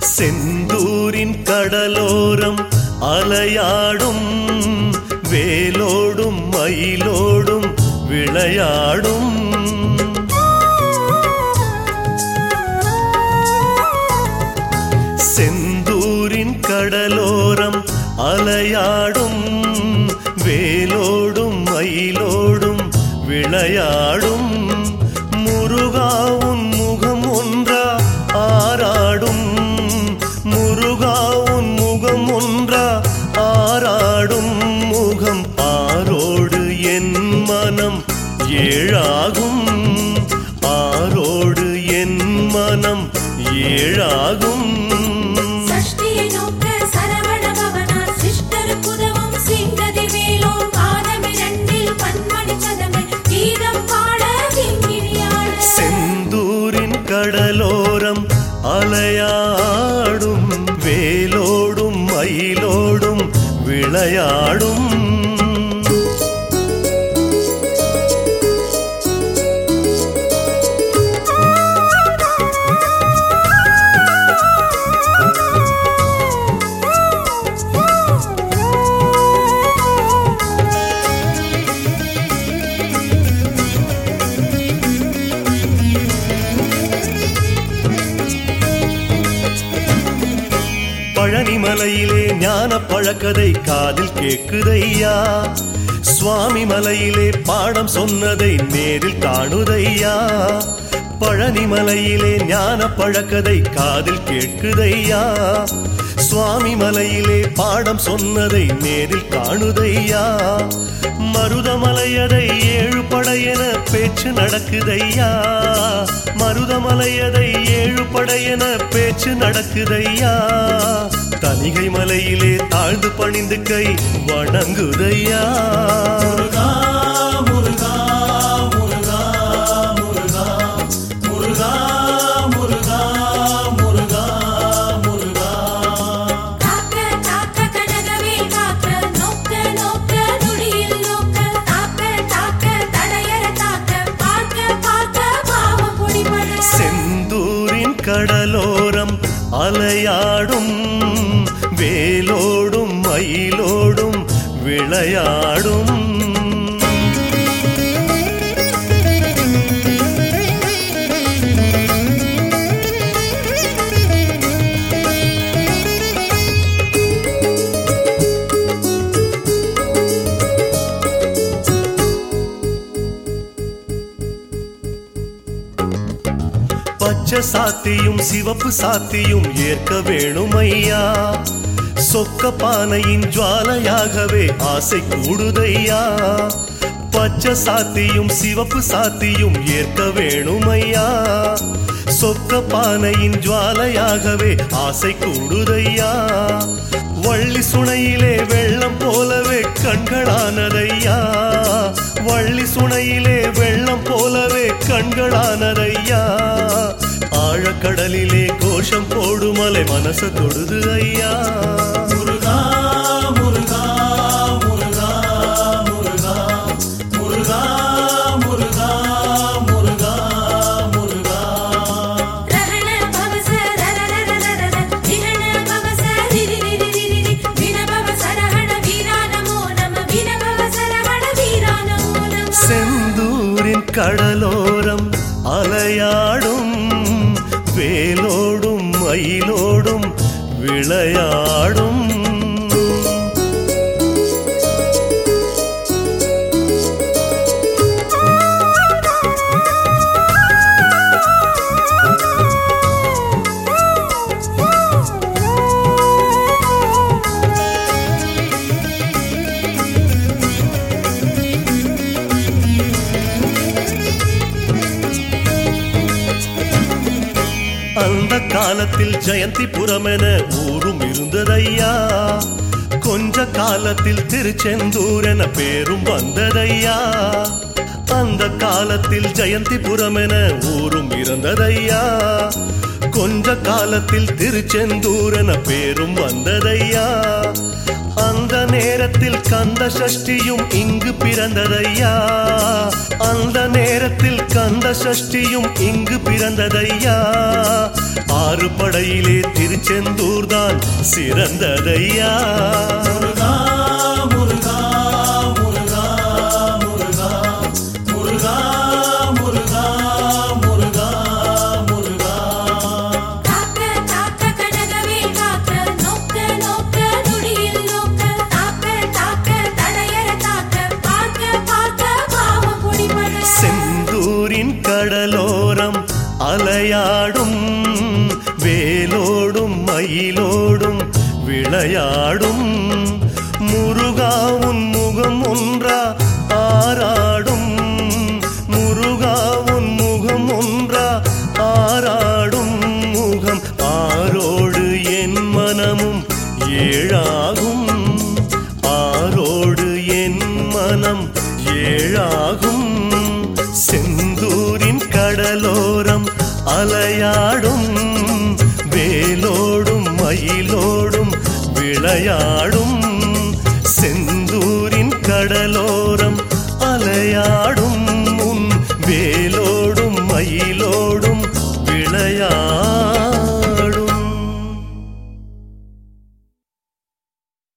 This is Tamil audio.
செந்தூரின் கடலோரம் அலையாடும் வேலோடும் மயிலோடும் விளையாடும் செந்தூரின் கடலோரம் அலையாடும் வேலோடும் மயிலோடும் விளையாடும் முருகாவும் முகம் ஒன்றா ஆராடும் முருகாவும் முகம் ஒன்றா ஆராடும் முகம் ஆரோடு என் மனம் ஏழாகும் ஆரோடு என் மனம் ஏழாகும் சஷ்டியை நோக்க சரவண பவனார் சிஷ்டருக்கு உதவும் சிங்கதி வேலோன் பாதமிரண்டில் பன்மணி சதமை கீதம் பாட கிங்கிணியாட செந்தூரின் கடலோரம் அலையாடும் வேலோடும் மயிலோடும் விளையாடும் பழனிமலையிலே ஞான பழக்கதை காதில் கேக்குதையா சுவாமி மலையிலே பாடம் சொன்னதை நேரில் காணுதையா பழனிமலையிலே ஞான பழக்கதை காதில் கேட்குதையா சுவாமி மலையிலே பாடம் சொன்னதை நேரில் காணுதையா மருதமலையதை ஏழு படையென பேச்சு நடக்குதையா மருதமலையதை ஏழு படையென பேச்சு நடக்குதையா தனிகை மலையிலே தாழ்ந்து பணிந்து கை வணங்குதையா முருகா முருகா முருகா முருகா முருகா முருகா முருகா முருகா காக்க காக்க கனகவேல் காக்க நோக்க நோக்க நுடியில் நோக்க தாக்க தாக்க தடையற தாக்க பார்க்க பார்க்க பாவம் பொடிபட செந்தூரின் கடலோரம் அலையாடும் வேலோடும் மயிலோடும் விளையாடும் பச்சை சாத்தியும் சிவப்பு சாத்தியும் ஏற்க வேணும் ஐயா சொக்க பானையின் ஜுவாலையாகவே ஆசை கூடுதையா பச்சை சாத்தியும் சிவப்பு சாத்தியும் ஏற்க வேணும் ஐயா சொக்க பானையின் ஜுவாலையாகவே ஆசை கூடுதையா வள்ளி சுனையிலே வெள்ளம் போலவே கண்களானதையா வள்ளி சுனையிலே வெள்ளம் போலவே கண்களானதையா ஆழக்கடலிலே கோஷம் போடுமலை மனச தொடுது ஐயா முருகா முருகா முருகா முருகா முருகா முருகா முருகா முருகா ரஹண பவச ரரரரரரர விரண பவச ரிரிரிரிரிரி வின பவச ரஹண வீரா நமோ நம வின பவச ரஹண வீரா நமோ நம செந்தூரின் கடலோரம் அலையாடும் வேலோடும் மயிலோடும் விளையாடும் அந்த காலத்தில் ஜெயந்திபுரம் என ஊரும் இருந்ததையா கொஞ்ச காலத்தில் திருச்செந்தூர் என பேரும் வந்ததையா அந்த காலத்தில் ஜெயந்திபுரம் என ஊரும் இருந்ததையா கொஞ்ச காலத்தில் திருச்செந்தூர் என பேரும் வந்ததையா அந்த நேரத்தில் கந்த சஷ்டியும் இங்கு பிறந்ததையா அந்த நேரத்தில் கந்த சஷ்டியும் இங்கு பிறந்ததையா ஆறு படையிலே திருச்செந்தூர் தான் சிறந்ததையா முருகா முருகா முருகா முருகா முருகா முருகா முருகா முருகா காக்க காக்க கனகவே காக்க நோக்க நோக்க நொடியில் நோக்க தாக்க தாக்க தடையற தாக்க பார்க்க பார்க்க பாவம் பொடிபட செந்தூரின் கடலோரம் அலையாடும் வேலோடும் மயிலோடும் விளையாடும் முருகாவுன் முகம் ஒன்றா ஆராடும் முருகாவுன் முகம் ஒன்றா ஆராடும் முகம் ஆரோடு என் மனமும் ஏழாகும் ஆரோடு என் மனம் ஏழாகும் செந்தூரின் கடலோரம் அலையாடும் வேலோடும் மயிலோடும் விளையாடும் செந்தூரின் கடலோ